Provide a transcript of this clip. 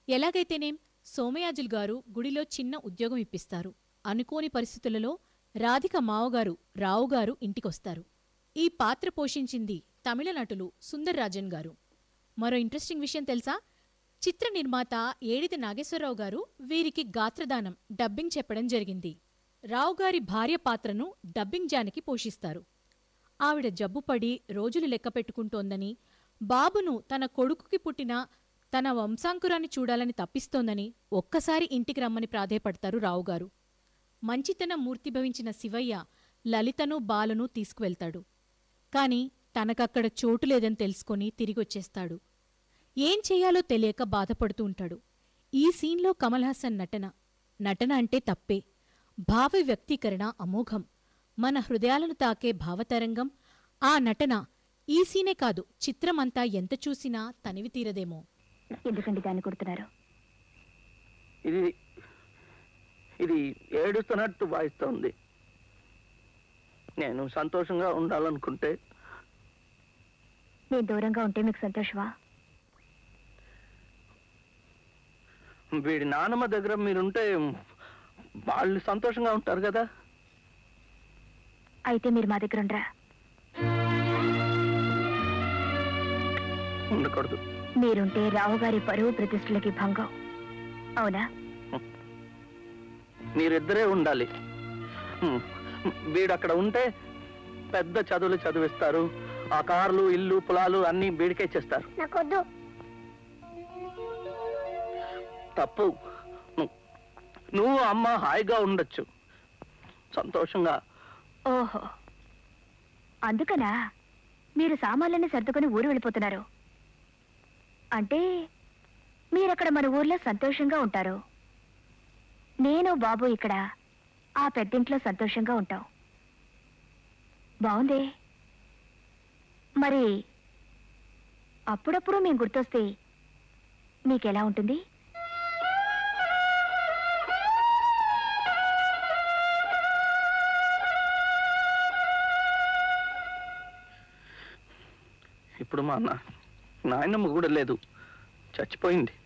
ఎలాగైతేనేం సోమయాజుల్ గారు గుడిలో చిన్న ఉద్యోగం ఇప్పిస్తారు అనుకోని పరిస్థితులలో రాధిక మావగారు రావుగారు ఇంటికొస్తారు ఈ పాత్ర పోషించింది తమిళ నటులు సుందర్రాజన్ గారు మరో ఇంట్రెస్టింగ్ విషయం తెలుసా చిత్ర నిర్మాత ఏడిది నాగేశ్వరరావు గారు వీరికి గాత్రదానం డబ్బింగ్ చెప్పడం జరిగింది రావుగారి భార్య పాత్రను డబ్బింగ్ జానకి పోషిస్తారు ఆవిడ జబ్బుపడి రోజులు లెక్క పెట్టుకుంటోందని బాబును తన కొడుకుకి పుట్టిన తన వంశాంకురాన్ని చూడాలని తప్పిస్తోందని ఒక్కసారి ఇంటికి రమ్మని ప్రాధేయపడతారు రావుగారు మంచితనం మూర్తిభవించిన శివయ్య లలితను బాలను తీసుకువెళ్తాడు కాని తనకక్కడ చోటు లేదని తెలుసుకొని తిరిగొచ్చేస్తాడు ఏం చెయ్యాలో తెలియక బాధపడుతూ ఉంటాడు ఈ సీన్లో కమల్ హాసన్ నటన నటన అంటే తప్పే భావ వ్యక్తీకరణ అమోఘం మన హృదయాలను తాకే భావతరంగం ఆ నటన ఈ సీనే కాదు చిత్రమంతా ఎంత చూసినా తనివి తీరదేమో ఎందుకండి దాన్ని కొడుతున్నారు ఇది ఇది ఏడుస్తున్నట్టు వాయిస్తోంది నేను సంతోషంగా ఉండాలనుకుంటే నేను దూరంగా ఉంటే మీకు సంతోషమా వీడి నానమ్మ దగ్గర మీరుంటే వాళ్ళు సంతోషంగా ఉంటారు కదా అయితే మీరు మా దగ్గర ఉండరా ఉండకూడదు మీరుంటే రావుగారి పరువు ప్రతిష్టలకి భంగం అవునా మీరిద్దరే ఉండాలి హ్మ్. వీడు అక్కడ ఉంటే పెద్ద చదువులు చదివిస్తారు ఆ కార్లు ఇల్లు పొలాలు అన్ని వీడికే ఇచ్చేస్తారు నాకొద్దు తప్పు ను- నువ్వు అమ్మ హాయిగా ఉండొచ్చు సంతోషంగా ఓహో అందుకనా మీరు సామాన్లన్నీ సర్దుకొని ఊరు వెళ్ళిపోతున్నారు అంటే మీరక్కడ మన ఊర్లో సంతోషంగా ఉంటారు నేను బాబు ఇక్కడ ఆ పెద్దింట్లో సంతోషంగా ఉంటాం బాగుంది మరి అప్పుడప్పుడు మేము గుర్తొస్తే మీకెలా ఉంటుంది ఇప్పుడు మా నా నాయనమ్మ కూడా లేదు చచ్చిపోయింది